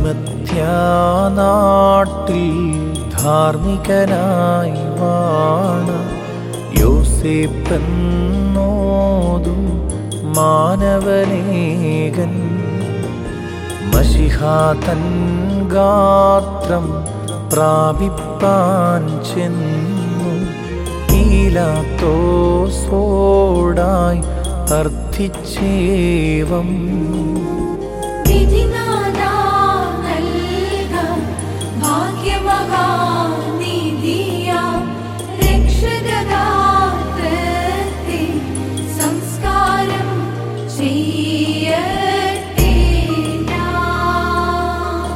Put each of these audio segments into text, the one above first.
അരിമത്യാനാട്ടിൽ ധാർമ്മികനായി വാണ യോസേപ്പെന്നോതു മാനവനേകൻ മഷിഹാതൻ ഗാത്രം പ്രാപിപ്പാൻ ചെന്നു ഈലാത്തോസോടായി അർത്ഥിച്ചേവം വിധിനാഥാ നൽകാം ഭാഗ്യമഹാനിധിയാം രക്ഷകഗാത്രത്തെ സംസ്കാരം ചെയ്യട്ടെ ഞാൻ.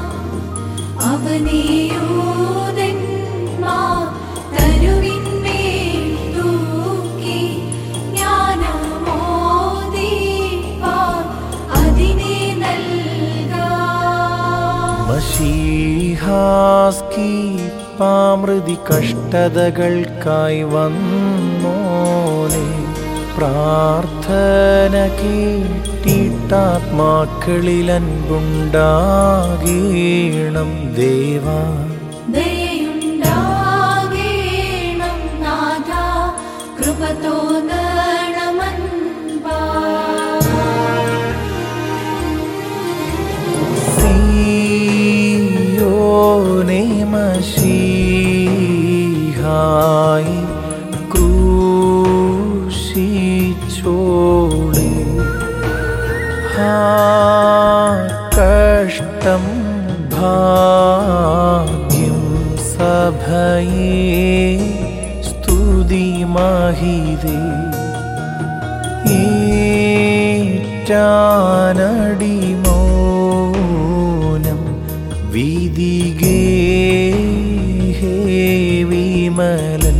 അവനെയൂതന്മാർ തരുവിന്മേൽ തൂക്കി ജ്ഞാനമോദിപ്പാൻ അതിനെ നൽകാം മഷീഹാസ്കി പാമൃതി കഷ്ടതകൾക്കായി വന്നോനെ പ്രാർത്ഥന കേട്ടിട്ടാത്മാക്കളിൽ അൻപുണ്ടാകീണം ദേവാ ദയുണ്ടാകേണം നാഥ കൃപ തോന്നണമൻപാ സിയോനെ മഷീഹായി ക്രൂശിച്ചോളെ ഹാ കഷ്ടം ഭാഗ്യം സഭയേ സ്തുതി മഹിതേ ഈറ്റാനടിമോനം വിധികേ ഹേ വിമലൻ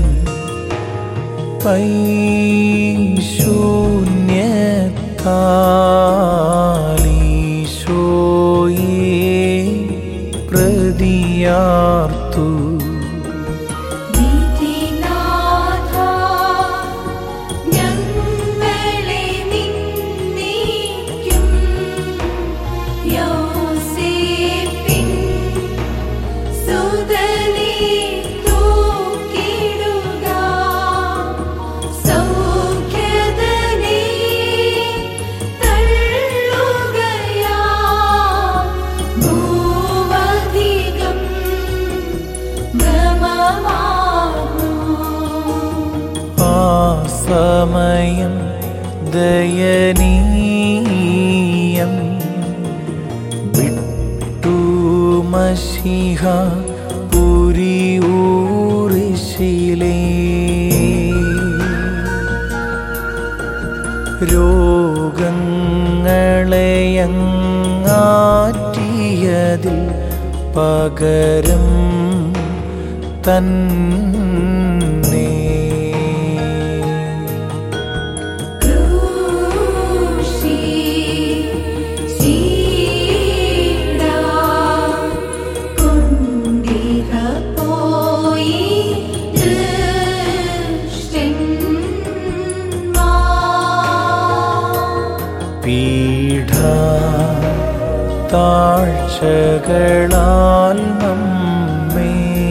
പൈശൂന്യത്താലീശോയേ പ്രതിയാർത്തു വിധിനാഥ ഞങ്ങളെ നിന്ദിക്കും യോസേപ്പിൻ സുതനെ തൂക്കിടുക സൗഖ്യദനെ തള്ളുകയാ ഭൂവധികം ഭ്രമമാകും ആ സമയം ദയനീയം വിട്ടു മഷിഹ പുരി ഊറിശിലേ രോഗങ്ങളെയങ്ങാറ്റിയതിൽ പകരം തന്നെ ക്രൂശി ചീടാ കൊണ്ടിഹ പോയി ദൃഷ്ടന്മാർ പീഠ താഴ്ചകളാൽ നമ്മെ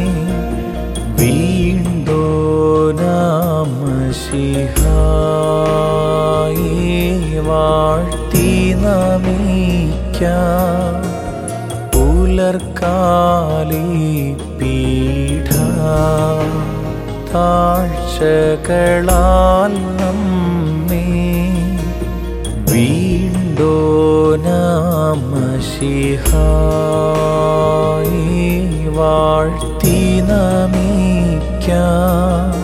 വീണ്ടോ നാമശിഹായി വാഴ്ത്തി നമിക്കാം പുലർക്കാലി പീഠ താഴ്ചകളാൽ നമ്മെ വീണ്ടോ നാമശിഹായി വാഴ്ത്തി നമിക്കാം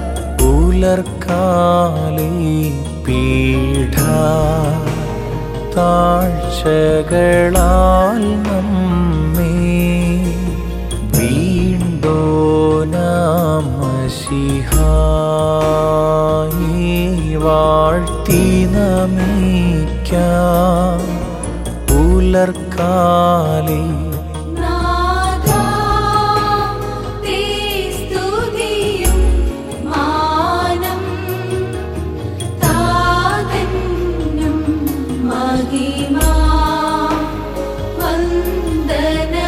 പുലർക്കാലി പീഠ താഴ്ചകളാൽ നമ്മെ വീണ്ടോ നാമശിഹായി വാഴ്ത്തി നമിക്കാം പുലർക്കാലി നാഥാ തേ സ്തുതിയും മാനം താതന്നും മഹിമാ വന്ദന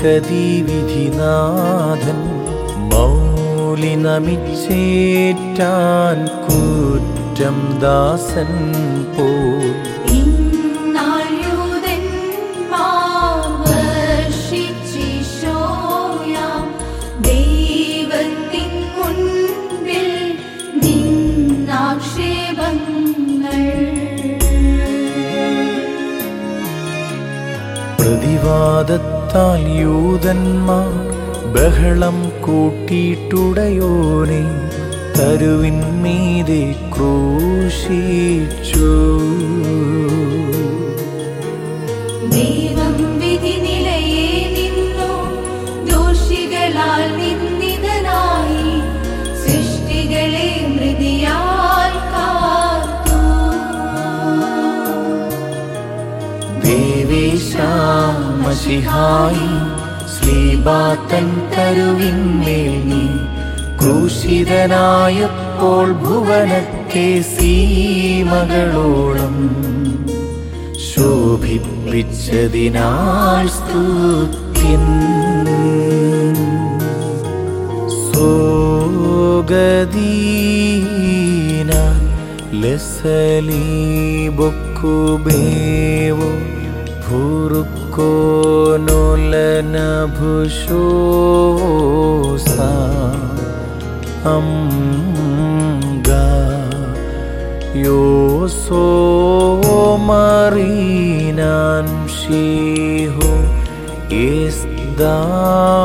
വിധിനാഥൻ മൗലി നമിച്ചേറ്റാൻ കൂറ്റം ദാസൻ പോൽ ഇന്നാൾയൂതന്മാർ വർഷിച്ചിശോയാം ദൈവത്തിൻ മുൻപിൽ നിന്നാക്ഷേപങ്ങൾ പ്രതിവാദത്താൽ യൂതന്മാർ ബഹളം കൂട്ടിയിട്ടുടയോനെ തരുവിന്മീതെ ക്രൂശിച്ചു ദൈവം വിധി നിലയെ നിന്നു ദോഷികളാൽ നിന്ദിതനായി സൃഷ്ടികളെ മൃതിയാൽ കാത്തു ദേവേശാമശിഹായി ശ്രീബാത്തൻ തരുവിന്മേൽ നീ ക്രൂശിതനായപ്പോൾ ഭുവനത്തെ സീമകളോളം ശോഭിപ്പിച്ചതിനാൽ സ്തുത്യൻ സോഗദീന ലസലി ബൊക്കുബേവോ ഭുറുക്കോനൊലന ഭുഷോസ അംഗ യോസോ മറീനാൻ ഷിഹോ ഇസ്ദാ